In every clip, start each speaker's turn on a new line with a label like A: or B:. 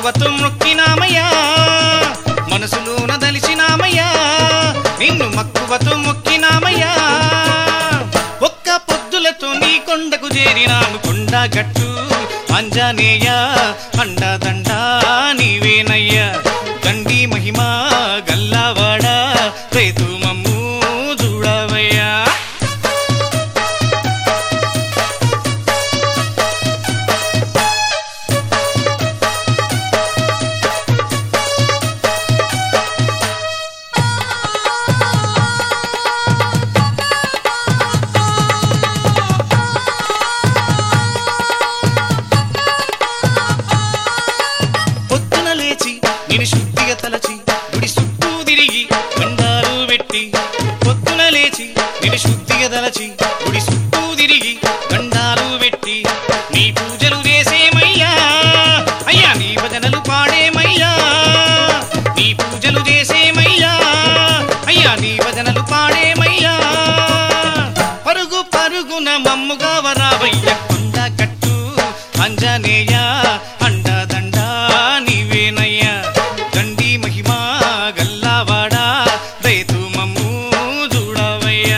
A: మక్కువతో మొక్కినామయ్యా మనసులోన దలిచినామయ్యా నిన్ను మక్కువతో మొక్కినామయ్యా ఒక్క పొద్దులతో నీ కొండకు చేరినాము కొండ గట్టు అంజనేయ అండదండ నీవేనయ్యా దండి మహిమ గల్లావాడ రేతు మమ్ము చూడవయ్యా పొద్దున లేచి నేను శుద్ధిగా తలచి గుడి చుట్టూ తిరిగి గండాలు పెట్టి పొద్దున లేచి నేను శుద్ధిగా తలచి గుడి చుట్టూ తిరిగి గండాలు పెట్టి నీ పూజలు చేసేమయ్యా అయ్యా నీ భజనలు పాడేమయ్యా నీ పూజలు చేసేమయ్యా అయ్యా నీ భజనలు పాడేమయ్యా పరుగు పరుగున మమ్ముగా వరావయ్య కొండ కట్టు అంజనేయ అండదండ నీవేనయ్యా దండి మహిమ గల్లావాడ రైతు మమ్ము చూడవయ్యా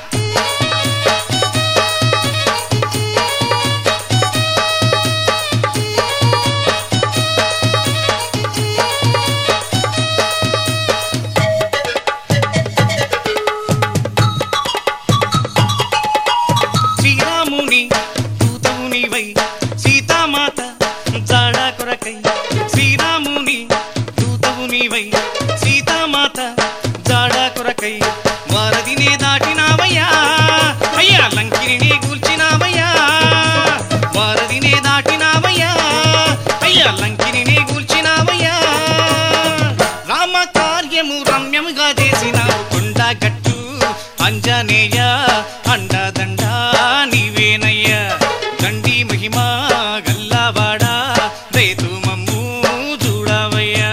A: శ్రీరాముని దూతవు నీవై సీతామాత జాడ కొరకై శ్రీరాముని దూతవు నీవై సీతామాత జాడ కొరకై వారధినే దాటినావయ్యా అయ్యా లంకిని కూల్చినావయ్యా వారధినే దాటినావయ్యా అయ్యా లంకిని కూల్చినావయ్యా రామ కార్యము రమ్యముగా చేసినావు కొండ గట్టు అంజనేయ అండదండ నీవేనయ్యా దండి మహిమ గల్లావాడ రేతు మమ్ము చూడవయ్యా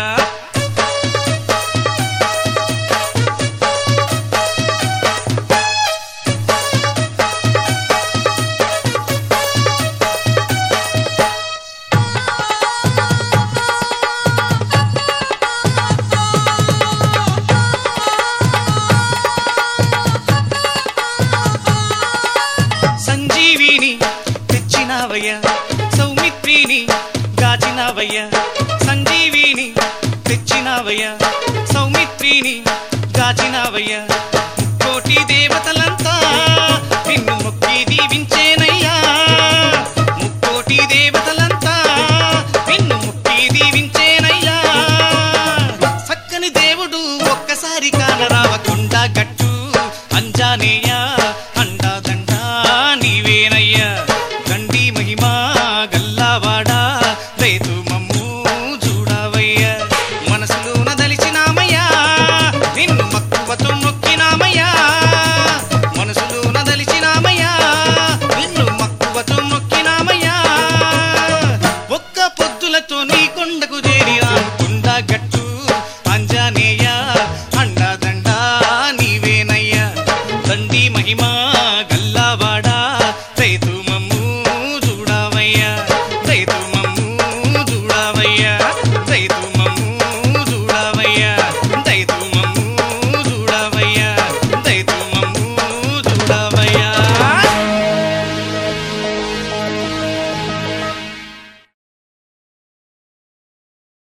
A: సంజీవిని తెచ్చినావయ్యా సౌమిత్రిని గాచినావయ్యా సంజీవిని తెచ్చినావయ్యా సౌమిత్రిని గాచినావయ్యా కోటి దేవతలంతా నిన్ను మొక్కి దీవించే